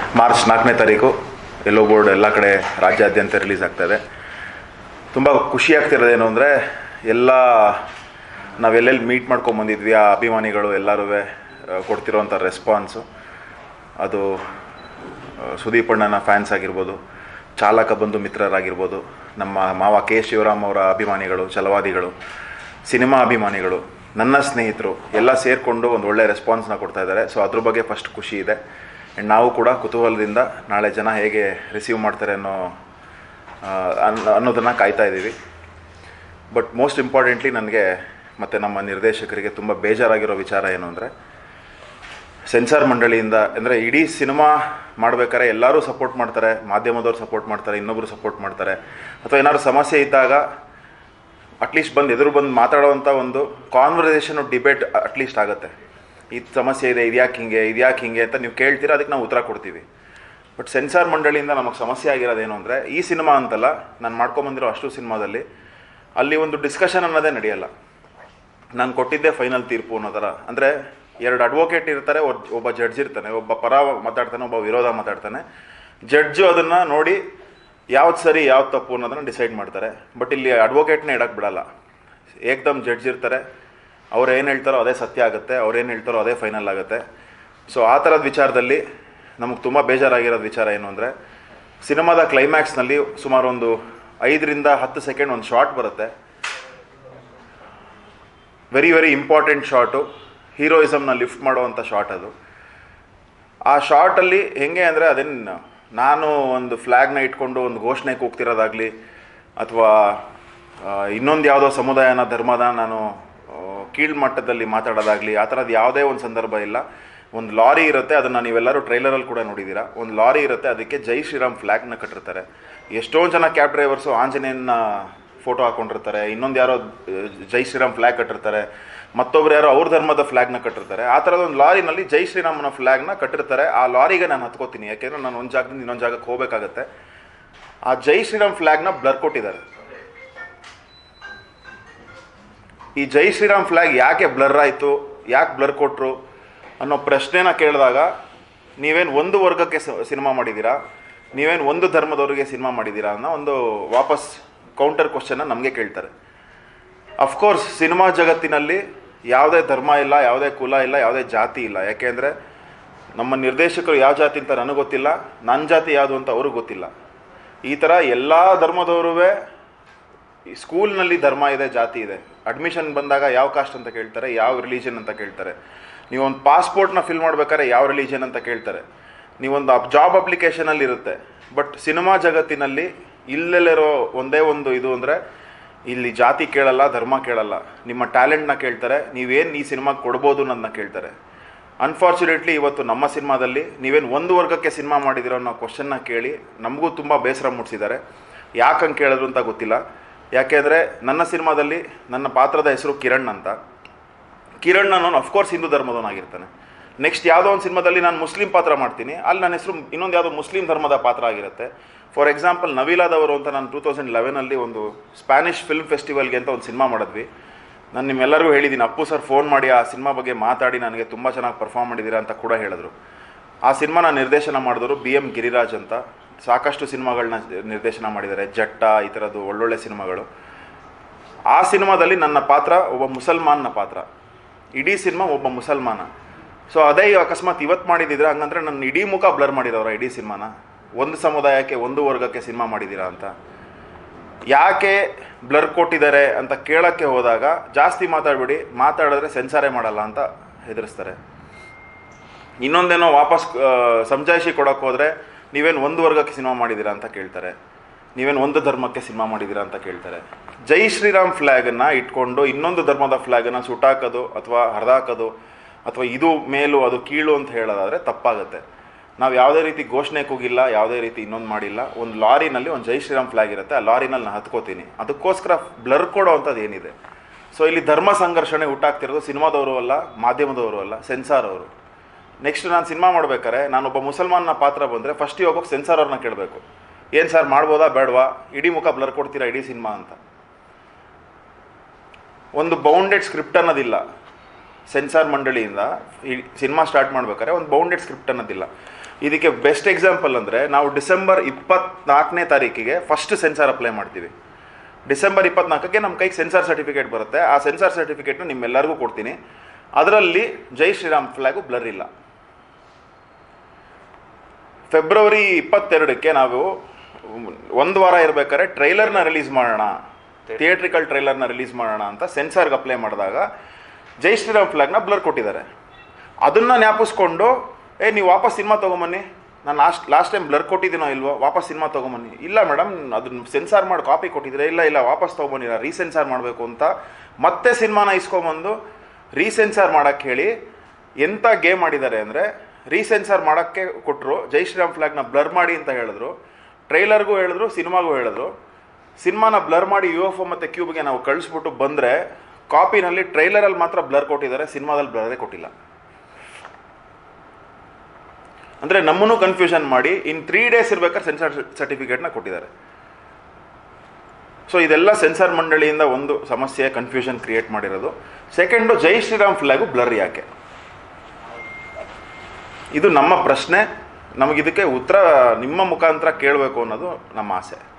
March ನಾಲ್ಕನೇ ತಾರೀಕು ಎಲ್ಲೋ board ಎಲ್ಲ ಕಡೆ ರಾಜ್ಯಾದ್ಯಂತ ರಿಲೀಸ್ ಆಗ್ತಾಯಿದೆ ತುಂಬ ಖುಷಿ ಆಗ್ತಿರೋದೇನು ಅಂದರೆ ಎಲ್ಲ ನಾವೆಲ್ಲೆಲ್ಲಿ ಮೀಟ್ ಮಾಡ್ಕೊಂಬಂದಿದ್ವಿ ಆ ಅಭಿಮಾನಿಗಳು ಎಲ್ಲರೂ ಕೊಡ್ತಿರೋಂಥ ರೆಸ್ಪಾನ್ಸು ಅದು ಆ, ಸುದೀಪ್ ಅಣ್ಣನ ಫ್ಯಾನ್ಸ್ ಆಗಿರ್ಬೋದು ಚಾಲಕ ಬಂಧು ಮಿತ್ರರಾಗಿರ್ಬೋದು ನಮ್ಮ ಮಾವ ಕೆ ಶಿವರಾಮ್ ಅವರ ಅಭಿಮಾನಿಗಳು ಛಲವಾದಿಗಳು ಸಿನಿಮಾ ಅಭಿಮಾನಿಗಳು ನನ್ನ ಸ್ನೇಹಿತರು ಎಲ್ಲ ಸೇರಿಕೊಂಡು ಒಂದು ಒಳ್ಳೆ ರೆಸ್ಪಾನ್ಸ್ನ ಕೊಡ್ತಾ ಇದ್ದಾರೆ ಸೊ ಅದ್ರ ಬಗ್ಗೆ ಫಸ್ಟ್ ಖುಷಿ ಇದೆ ಆ್ಯಂಡ್ ನಾವು ಕೂಡ ಕುತೂಹಲದಿಂದ ನಾಳೆ ಜನ ಹೇಗೆ ರಿಸೀವ್ ಮಾಡ್ತಾರೆ ಅನ್ನೋ ಆ, ಅನ್- ಅನ್ನೋದನ್ನು ಕಾಯ್ತಾ ಇದ್ದೀವಿ ಬಟ್ ಮೋಸ್ಟ್ ಇಂಪಾರ್ಟೆಂಟ್ಲಿ ನನಗೆ ಮತ್ತು ನಮ್ಮ ನಿರ್ದೇಶಕರಿಗೆ ತುಂಬ ಬೇಜಾರಾಗಿರೋ ವಿಚಾರ ಏನು ಅಂದರೆ ಸೆನ್ಸಾರ್ ಮಂಡಳಿಯಿಂದ ಅಂದರೆ ಇಡೀ ಸಿನಿಮಾ ಮಾಡ್ಬೇಕಾದ್ರೆ ಎಲ್ಲರೂ ಸಪೋರ್ಟ್ ಮಾಡ್ತಾರೆ ಮಾಧ್ಯಮದವ್ರು ಸಪೋರ್ಟ್ ಮಾಡ್ತಾರೆ ಇನ್ನೊಬ್ಬರು ಸಪೋರ್ಟ್ ಮಾಡ್ತಾರೆ ಅಥವಾ ಏನಾದ್ರು ಸಮಸ್ಯೆ ಇದ್ದಾಗ ಅಟ್ಲೀಸ್ಟ್ ಬಂದು ಎದುರು ಬಂದು ಮಾತಾಡೋವಂಥ ಒಂದು ಕಾನ್ವರ್ಸೇಷನ್ ಡಿಬೇಟ್ ಅಟ್ಲೀಸ್ಟ್ ಆಗುತ್ತೆ ಈ ಸಮಸ್ಯೆ ಇದೆ ಇದ್ಯಾಕೆ ಹಿಂಗೆ ಇದ್ಯಾಕೆ ಹಿಂಗೆ ಅಂತ ನೀವು ಕೇಳ್ತೀರಾ ಅದಕ್ಕೆ ನಾವು ಉತ್ತರ ಕೊಡ್ತೀವಿ ಬಟ್ ಸೆನ್ಸಾರ್ ಮಂಡಳಿಯಿಂದ ನಮಗೆ ಸಮಸ್ಯೆ ಆಗಿರೋದೇನು ಅಂದರೆ ಈ ಸಿನಿಮಾ ಅಂತಲ್ಲ ನಾನು ಮಾಡ್ಕೊಂಬಂದಿರೋ ಅಷ್ಟು ಸಿನಿಮಾದಲ್ಲಿ ಅಲ್ಲಿ ಒಂದು ಡಿಸ್ಕಷನ್ ಅನ್ನೋದೇ ನಡೆಯಲ್ಲ ನಾನು ಕೊಟ್ಟಿದ್ದೆ ಫೈನಲ್ ತೀರ್ಪು ಅನ್ನೋ ಥರ ಅಂದರೆ ಎರಡು ಅಡ್ವೊಕೇಟ್ ಇರ್ತಾರೆ ಒಬ್- ಒಬ್ಬ ಜಡ್ಜ್ ಇರ್ತಾನೆ ಒಬ್ಬ ಪರ ಮಾತಾಡ್ತಾನೆ ಒಬ್ಬ ವಿರೋಧ ಮಾತಾಡ್ತಾನೆ ಜಡ್ಜು ಅದನ್ನು ನೋಡಿ ಯಾವ್ದು ಸರಿ ಯಾವ್ದು ತಪ್ಪು ಅನ್ನೋದನ್ನು ಡಿಸೈಡ್ ಮಾಡ್ತಾರೆ ಬಟ್ ಇಲ್ಲಿ ಅಡ್ವೊಕೇಟ್ನೇ ಇಡಕ್ಕೆ ಬಿಡಲ್ಲ ಏಕ್ದಮ್ ಜಡ್ಜ್ ಇರ್ತಾರೆ ಅವ್ರು ಏನು ಹೇಳ್ತಾರೋ ಅದೇ ಸತ್ಯ ಆಗುತ್ತೆ ಅವ್ರು ಏನು ಹೇಳ್ತಾರೋ ಅದೇ ಫೈನಲ್ ಆಗುತ್ತೆ ಸೊ ಆ ಥರದ ವಿಚಾರದಲ್ಲಿ ನಮಗೆ ತುಂಬ ಬೇಜಾರಾಗಿರೋದು ವಿಚಾರ ಏನು ಅಂದರೆ ಸಿನಿಮಾದ ಕ್ಲೈಮ್ಯಾಕ್ಸ್ನಲ್ಲಿ ಸುಮಾರು ಒಂದು ಐದರಿಂದ ಹತ್ತು ಸೆಕೆಂಡ್ ಒಂದು ಶಾರ್ಟ್ ಬರುತ್ತೆ ವೆರಿ ವೆರಿ ಇಂಪಾರ್ಟೆಂಟ್ ಶಾರ್ಟು ಹೀರೋಯಿಸಮ್ನ ಲಿಫ್ಟ್ ಮಾಡುವಂಥ ಶಾರ್ಟ್ ಅದು ಆ ಶಾರ್ಟಲ್ಲಿ ಹೆಂಗೆ ಅಂದರೆ ಅದೇನು ನಾನು ಒಂದು ಫ್ಲ್ಯಾಗ್ನ ಇಟ್ಕೊಂಡು ಒಂದು ಘೋಷಣೆ ಕೂಗ್ತಿರೋದಾಗಲಿ ಅಥವಾ ಇನ್ನೊಂದು ಯಾವುದೋ ಸಮುದಾಯನ ಧರ್ಮದ ನಾನು ಆ, ಕೀಳ್ಮಟ್ಟದಲ್ಲಿ ಮಾತಾಡೋದಾಗಲಿ ಆ ಥರದ್ದು ಯಾವುದೇ ಒಂದು ಸಂದರ್ಭ ಇಲ್ಲ ಒಂದು ಲಾರಿ ಇರುತ್ತೆ ಅದನ್ನು ನೀವೆಲ್ಲರೂ ಟ್ರೈಲರಲ್ಲಿ ಕೂಡ ನೋಡಿದ್ದೀರಾ ಒಂದು ಲಾರಿ ಇರುತ್ತೆ ಅದಕ್ಕೆ ಜೈ ಶ್ರೀರಾಮ್ ಫ್ಲ್ಯಾಗ್ನ ಕಟ್ಟಿರ್ತಾರೆ ಎಷ್ಟೊಂದು ಜನ ಕ್ಯಾಬ್ ಡ್ರೈವರ್ಸು ಆಂಜನೇಯನ ಫೋಟೋ ಹಾಕೊಂಡಿರ್ತಾರೆ ಇನ್ನೊಂದು ಯಾರೋ ಆ, ಜೈ ಶ್ರೀರಾಮ್ ಫ್ಲ್ಯಾಗ್ ಕಟ್ಟಿರ್ತಾರೆ ಮತ್ತೊಬ್ರು ಯಾರೋ ಅವ್ರ ಧರ್ಮದ ಫ್ಲ್ಯಾಗ್ನ ಕಟ್ಟಿರ್ತಾರೆ ಆ ಥರದ ಒಂದು ಲಾರಿನಲ್ಲಿ ಜೈ ಶ್ರೀರಾಮನ ಫ್ಲ್ಯಾಗ್ನ ಕಟ್ಟಿರ್ತಾರೆ ಆ ಲಾರಿಗೆ ನಾನು ಹತ್ಕೋತೀನಿ ಯಾಕೆಂದರೆ ನಾನು ಒಂದು ಜಾಗದಿಂದ ಇನ್ನೊಂದು ಜಾಗಕ್ಕೆ ಹೋಗಬೇಕಾಗತ್ತೆ ಆ ಜೈ ಶ್ರೀರಾಮ್ ಫ್ಲ್ಯಾಗ್ನ ಬ್ಲರ್ ಕೊಟ್ಟಿದ್ದಾರೆ ಈ ಜೈ ಶ್ರೀರಾಮ್ ಫ್ಲ್ಯಾಗ್ ಯಾಕೆ ಬ್ಲರ್ ಆಯಿತು ಯಾಕೆ ಬ್ಲರ್ ಕೊಟ್ಟರು ಅನ್ನೋ ಪ್ರಶ್ನೆನ ಕೇಳಿದಾಗ ನೀವೇನು ಒಂದು ವರ್ಗಕ್ಕೆ ಸಿನಿಮಾ ಮಾಡಿದ್ದೀರಾ ನೀವೇನು ಒಂದು ಧರ್ಮದವ್ರಿಗೆ ಸಿನಿಮಾ ಮಾಡಿದ್ದೀರಾ ಅನ್ನೋ ಒಂದು ವಾಪಸ್ ಕೌಂಟರ್ ಕ್ವಶನ್ನ ನಮಗೆ ಕೇಳ್ತಾರೆ ಅಫ್ಕೋರ್ಸ್ ಸಿನಿಮಾ ಜಗತ್ತಿನಲ್ಲಿ ಯಾವುದೇ ಧರ್ಮ ಇಲ್ಲ ಯಾವುದೇ ಕುಲ ಇಲ್ಲ ಯಾವುದೇ ಜಾತಿ ಇಲ್ಲ ಯಾಕೆಂದರೆ ನಮ್ಮ ನಿರ್ದೇಶಕರು ಯಾವ ಜಾತಿ ಅಂತ ನನಗೆ ಗೊತ್ತಿಲ್ಲ ನನ್ನ ಜಾತಿ ಯಾವುದು ಅಂತ ಅವ್ರಿಗೆ ಗೊತ್ತಿಲ್ಲ ಈ ಥರ ಎಲ್ಲ ಧರ್ಮದವರೂ ಈ ಸ್ಕೂಲ್ನಲ್ಲಿ ಧರ್ಮ ಇದೆ ಜಾತಿ ಇದೆ ಅಡ್ಮಿಷನ್ ಬಂದಾಗ ಯಾವ ಕಾಸ್ಟ್ ಅಂತ ಕೇಳ್ತಾರೆ ಯಾವ ರಿಲಿಜನ್ ಅಂತ ಕೇಳ್ತಾರೆ ನೀವು ಒಂದು ಪಾಸ್ಪೋರ್ಟ್ನ ಫಿಲ್ ಮಾಡ್ಬೇಕಾದ್ರೆ ಯಾವ ರಿಲಿಜನ್ ಅಂತ ಕೇಳ್ತಾರೆ ನೀವೊಂದು ಜಾಬ್ ಅಪ್ಲಿಕೇಶನಲ್ಲಿ ಇರುತ್ತೆ ಬಟ್ ಸಿನಿಮಾ ಜಗತ್ತಿನಲ್ಲಿ ಇಲ್ಲೆಲ್ಲಿರೋ ಒಂದೇ ಒಂದು ಇದು ಅಂದರೆ ಇಲ್ಲಿ ಜಾತಿ ಕೇಳಲ್ಲ ಧರ್ಮ ಕೇಳಲ್ಲ ನಿಮ್ಮ ಟ್ಯಾಲೆಂಟ್ನ ಕೇಳ್ತಾರೆ ನೀವೇನು ಈ ಸಿನಿಮಾಗೆ ಕೊಡ್ಬೋದು ಅನ್ನೋದನ್ನ ಕೇಳ್ತಾರೆ ಅನ್ಫಾರ್ಚುನೇಟ್ಲಿ ಇವತ್ತು ನಮ್ಮ ಸಿನಿಮಾದಲ್ಲಿ ನೀವೇನು ಒಂದು ವರ್ಗಕ್ಕೆ ಸಿನಿಮಾ ಮಾಡಿದಿರೋ ಅನ್ನೋ ಕ್ವಶನ್ನ ಕೇಳಿ ನಮಗೂ ತುಂಬ ಬೇಸರ ಮೂಡಿಸಿದ್ದಾರೆ ಯಾಕಂಗೆ ಕೇಳಿದ್ರು ಅಂತ ಗೊತ್ತಿಲ್ಲ ಯಾಕೆಂದರೆ ನನ್ನ ಸಿನಿಮಾದಲ್ಲಿ ನನ್ನ ಪಾತ್ರದ ಹೆಸರು ಕಿರಣ್ ಅಂತ ಕಿರಣ್ ಅನ್ನೋನು ಅಫ್ಕೋರ್ಸ್ ಹಿಂದೂ ಧರ್ಮದವನಾಗಿರ್ತಾನೆ ನೆಕ್ಸ್ಟ್ ಯಾವುದೋ ಒಂದು ಸಿನಿಮಾದಲ್ಲಿ ನಾನು ಮುಸ್ಲಿಂ ಪಾತ್ರ ಮಾಡ್ತೀನಿ ಅಲ್ಲಿ ನನ್ನ ಹೆಸರು ಇನ್ನೊಂದು ಯಾವುದೋ ಮುಸ್ಲಿಂ ಧರ್ಮದ ಪಾತ್ರ ಆಗಿರುತ್ತೆ ಫಾರ್ ಎಕ್ಸಾಂಪಲ್ ನವೀಲಾದವರು ಅಂತ ನಾನು ಟೂ ತೌಸಂಡ್ ಲೆವೆನಲ್ಲಿ ಒಂದು ಸ್ಪ್ಯಾನಿಷ್ ಫಿಲ್ಮ್ ಫೆಸ್ಟಿವಲ್ಗೆ ಅಂತ ಒಂದು ಸಿನಿಮಾ ಮಾಡಿದ್ವಿ ನಾನು ನಿಮ್ಮೆಲ್ಲರಿಗೂ ಹೇಳಿದ್ದೀನಿ ಅಪ್ಪು ಸರ್ ಫೋನ್ ಮಾಡಿ ಆ ಸಿನಿಮಾ ಬಗ್ಗೆ ಮಾತಾಡಿ ನನಗೆ ತುಂಬ ಚೆನ್ನಾಗಿ ಪರ್ಫಾರ್ಮ್ ಮಾಡಿದ್ದೀರಾ ಅಂತ ಕೂಡ ಹೇಳಿದ್ರು ಆ ಸಿನಿಮಾನ ನಿರ್ದೇಶನ ಮಾಡಿದವರು ಬಿ ಎಮ್ ಗಿರಿರಾಜ್ ಅಂತ ಸಾಕಷ್ಟು ಸಿನಿಮಾಗಳನ್ನ ನಿರ್ದೇಶನ ಮಾಡಿದ್ದಾರೆ ಜಟ್ಟ ಈ ಥರದ್ದು ಒಳ್ಳೊಳ್ಳೆ ಸಿನಿಮಾಗಳು ಆ ಸಿನಿಮಾದಲ್ಲಿ ನನ್ನ ಪಾತ್ರ ಒಬ್ಬ ಮುಸಲ್ಮಾನ್ನ ಪಾತ್ರ ಇಡೀ ಸಿನಿಮಾ ಒಬ್ಬ ಮುಸಲ್ಮಾನ ಸೊ ಅದೇ ಅಕಸ್ಮಾತ್ ಇವತ್ತು ಮಾಡಿದಿದ್ರೆ ಹಂಗಂದ್ರೆ ನನ್ನ ಇಡೀ ಮುಖ ಬ್ಲರ್ ಮಾಡಿದವ್ರ ಇಡೀ ಸಿನಿಮಾನ ಒಂದು ಸಮುದಾಯಕ್ಕೆ ಒಂದು ವರ್ಗಕ್ಕೆ ಸಿನಿಮಾ ಮಾಡಿದ್ದೀರಾ ಅಂತ ಯಾಕೆ ಬ್ಲರ್ ಕೊಟ್ಟಿದ್ದಾರೆ ಅಂತ ಕೇಳೋಕ್ಕೆ ಹೋದಾಗ ಜಾಸ್ತಿ ಮಾತಾಡ್ಬಿಡಿ ಮಾತಾಡಿದ್ರೆ ಸೆನ್ಸಾರೇ ಮಾಡಲ್ಲ ಅಂತ ಹೆದರಿಸ್ತಾರೆ ಇನ್ನೊಂದೇನೋ ವಾಪಸ್ ಆ, ಸಮಜಾಯಿಷಿ ಕೊಡೋಕೆ ಹೋದರೆ ನೀವೇನು ಒಂದು ವರ್ಗಕ್ಕೆ ಸಿನಿಮಾ ಮಾಡಿದ್ದೀರಾ ಅಂತ ಕೇಳ್ತಾರೆ ನೀವೇನು ಒಂದು ಧರ್ಮಕ್ಕೆ ಸಿನಿಮಾ ಮಾಡಿದ್ದೀರಾ ಅಂತ ಕೇಳ್ತಾರೆ ಜೈ ಶ್ರೀರಾಮ್ ಫ್ಲ್ಯಾಗನ್ನು ಇಟ್ಕೊಂಡು ಇನ್ನೊಂದು ಧರ್ಮದ ಫ್ಲ್ಯಾಗನ್ನು ಸುಟ್ಟಾಕೋದು ಅಥವಾ ಹರಿದಾಕೋದು ಅಥವಾ ಇದು ಮೇಲು ಅದು ಕೀಳು ಅಂತ ಹೇಳೋದಾದರೆ ತಪ್ಪಾಗುತ್ತೆ ನಾವು ಯಾವುದೇ ರೀತಿ ಘೋಷಣೆ ಕೂಗಿಲ್ಲ ಯಾವುದೇ ರೀತಿ ಇನ್ನೊಂದು ಮಾಡಿಲ್ಲ ಒಂದು ಲಾರಿನಲ್ಲಿ ಒಂದು ಜೈ ಶ್ರೀರಾಮ್ ಫ್ಲ್ಯಾಗ್ ಇರುತ್ತೆ ಆ ಲಾರಿನಲ್ಲಿ ನಾನು ಹತ್ಕೋತೀನಿ ಅದಕ್ಕೋಸ್ಕರ ಬ್ಲರ್ ಕೊಡೋ ಅಂಥದ್ದು ಏನಿದೆ ಸೊ ಇಲ್ಲಿ ಧರ್ಮ ಸಂಘರ್ಷಣೆ ಹುಟ್ಟಾಗ್ತಿರೋದು ಸಿನಿಮಾದವರು ಅಲ್ಲ ಮಾಧ್ಯಮದವರು ಅಲ್ಲ ಸೆನ್ಸಾರ್ ಅವರು ನೆಕ್ಸ್ಟ್ ನಾನು ಸಿನಿಮಾ ಮಾಡ್ಬೇಕಾರೆ ನಾನೊಬ್ಬ ಮುಸಲ್ಮಾನ್ನ ಪಾತ್ರ ಬಂದರೆ ಫಸ್ಟ್ ಹೋಗೋಕೆ ಸೆನ್ಸಾರ್ ಅವ್ರನ್ನ ಕೇಳಬೇಕು ಏನು ಸರ್ ಮಾಡ್ಬೋದಾ ಬೇಡವಾ ಇಡೀ ಮುಖ ಬ್ಲರ್ ಕೊಡ್ತೀರಾ ಇಡೀ ಸಿನಿಮಾ ಅಂತ ಒಂದು ಬೌಂಡೆಡ್ ಸ್ಕ್ರಿಪ್ಟ್ ಅನ್ನೋದಿಲ್ಲ ಸೆನ್ಸಾರ್ ಮಂಡಳಿಯಿಂದ ಈ ಸಿನಿಮಾ ಸ್ಟಾರ್ಟ್ ಮಾಡ್ಬೇಕಾದ್ರೆ ಒಂದು ಬೌಂಡೆಡ್ ಸ್ಕ್ರಿಪ್ಟ್ ಅನ್ನೋದಿಲ್ಲ ಇದಕ್ಕೆ ಬೆಸ್ಟ್ ಎಕ್ಸಾಂಪಲ್ ಅಂದರೆ ನಾವು ಡಿಸೆಂಬರ್ ಇಪ್ಪತ್ನಾಲ್ಕನೇ ತಾರೀಕಿಗೆ ಫಸ್ಟ್ ಸೆನ್ಸಾರ್ ಅಪ್ಲೈ ಮಾಡ್ತೀವಿ ಡಿಸೆಂಬರ್ ಇಪ್ಪತ್ನಾಲ್ಕಕ್ಕೆ ನಮ್ಮ ಕೈಗೆ ಸೆನ್ಸಾರ್ ಸರ್ಟಿಫಿಕೇಟ್ ಬರುತ್ತೆ ಆ ಸೆನ್ಸಾರ್ ಸರ್ಟಿಫಿಕೇಟ್ನ ನಿಮ್ಮೆಲ್ಲರಿಗೂ ಕೊಡ್ತೀನಿ ಅದರಲ್ಲಿ ಜೈ ಶ್ರೀರಾಮ್ ಫ್ಲ್ಯಾಗು ಬ್ಲರ್ ಇಲ್ಲ ಫೆಬ್ರವರಿ ಇಪ್ಪತ್ತೆರಡಕ್ಕೆ ನಾವು ಒಂದು ವಾರ ಇರ್ಬೇಕಾದ್ರೆ ಟ್ರೈಲರ್ನ ರಿಲೀಸ್ ಮಾಡೋಣ ಥಿಯೇಟ್ರಿಕಲ್ ಟ್ರೈಲರ್ನ ರಿಲೀಸ್ ಮಾಡೋಣ ಅಂತ ಸೆನ್ಸಾರ್ಗೆ ಅಪ್ಲೈ ಮಾಡಿದಾಗ ಜೈ ಶ್ರೀರಾಮ್ ಫ್ಲಾಗ್ನ ಬ್ಲರ್ ಕೊಟ್ಟಿದ್ದಾರೆ ಅದನ್ನು ಜ್ಞಾಪಿಸ್ಕೊಂಡು ಏ ನೀವು ವಾಪಸ್ ಸಿನಿಮಾ ತೊಗೊಂಬನ್ನಿ ನಾನು ಲಾಸ್ಟ್ ಲಾಸ್ಟ್ ಟೈಮ್ ಬ್ಲರ್ ಕೊಟ್ಟಿದ್ದೀನೋ ಇಲ್ವೋ ವಾಪಸ್ ಸಿನಿಮಾ ತೊಗೊಂಬನ್ನಿ ಇಲ್ಲ ಮೇಡಮ್ ಅದನ್ನ ಸೆನ್ಸಾರ್ ಮಾಡಿ ಕಾಪಿ ಕೊಟ್ಟಿದ್ರೆ ಇಲ್ಲ ಇಲ್ಲ ವಾಪಸ್ ತೊಗೊಂಬನ್ನಿಲ್ಲ ರೀಸೆನ್ಸಾರ್ ಮಾಡಬೇಕು ಅಂತ ಮತ್ತೆ ಸಿನಿಮಾನ ಇಸ್ಕೊಂಬಂದು ರೀಸೆನ್ಸಾರ್ ಮಾಡೋಕ್ಕೆ ಹೇಳಿ ಎಂಥ ಗೇಮ್ ಮಾಡಿದ್ದಾರೆ ಅಂದರೆ ರೀಸೆನ್ಸಾರ್ ಮಾಡೋಕ್ಕೆ ಕೊಟ್ಟರು ಜೈ ಶ್ರೀರಾಮ್ ಫ್ಲಾಗ್ನ ಬ್ಲರ್ ಮಾಡಿ ಅಂತ ಹೇಳಿದ್ರು ಟ್ರೈಲರ್ಗೂ ಹೇಳಿದ್ರು ಸಿನಿಮಾಗೂ ಹೇಳಿದ್ರು ಸಿನಿಮಾನ ಬ್ಲರ್ ಮಾಡಿ ಯು ಎಫ್ ಒ ಮತ್ತು ಕ್ಯೂಬ್ಗೆ ನಾವು ಕಳಿಸ್ಬಿಟ್ಟು ಬಂದರೆ ಕಾಪಿನಲ್ಲಿ ಟ್ರೈಲರಲ್ಲಿ ಮಾತ್ರ ಬ್ಲರ್ ಕೊಟ್ಟಿದ್ದಾರೆ ಸಿನಿಮಾದಲ್ಲಿ ಬ್ಲರೇ ಕೊಟ್ಟಿಲ್ಲ ಅಂದರೆ ನಮ್ಮನ್ನು ಕನ್ಫ್ಯೂಷನ್ ಮಾಡಿ ಇನ್ ತ್ರೀ ಡೇಸ್ ಇರ್ಬೇಕಾದ್ರೆ ಸೆನ್ಸಾರ್ ಸರ್ಟಿಫಿಕೇಟ್ನ ಕೊಟ್ಟಿದ್ದಾರೆ ಸೊ ಇದೆಲ್ಲ ಸೆನ್ಸಾರ್ ಮಂಡಳಿಯಿಂದ ಒಂದು ಸಮಸ್ಯೆ ಕನ್ಫ್ಯೂಷನ್ ಕ್ರಿಯೇಟ್ ಮಾಡಿರೋದು ಸೆಕೆಂಡು ಜೈ ಶ್ರೀರಾಮ್ ಫ್ಲಾಗು ಬ್ಲರ್ ಯಾಕೆ ಇದು ನಮ್ಮ ಪ್ರಶ್ನೆ ನಮಗಿದಕ್ಕೆ ಉತ್ತರ ನಿಮ್ಮ ಮುಖಾಂತರ ಕೇಳಬೇಕು ಅನ್ನೋದು ನಮ್ಮ ಆಸೆ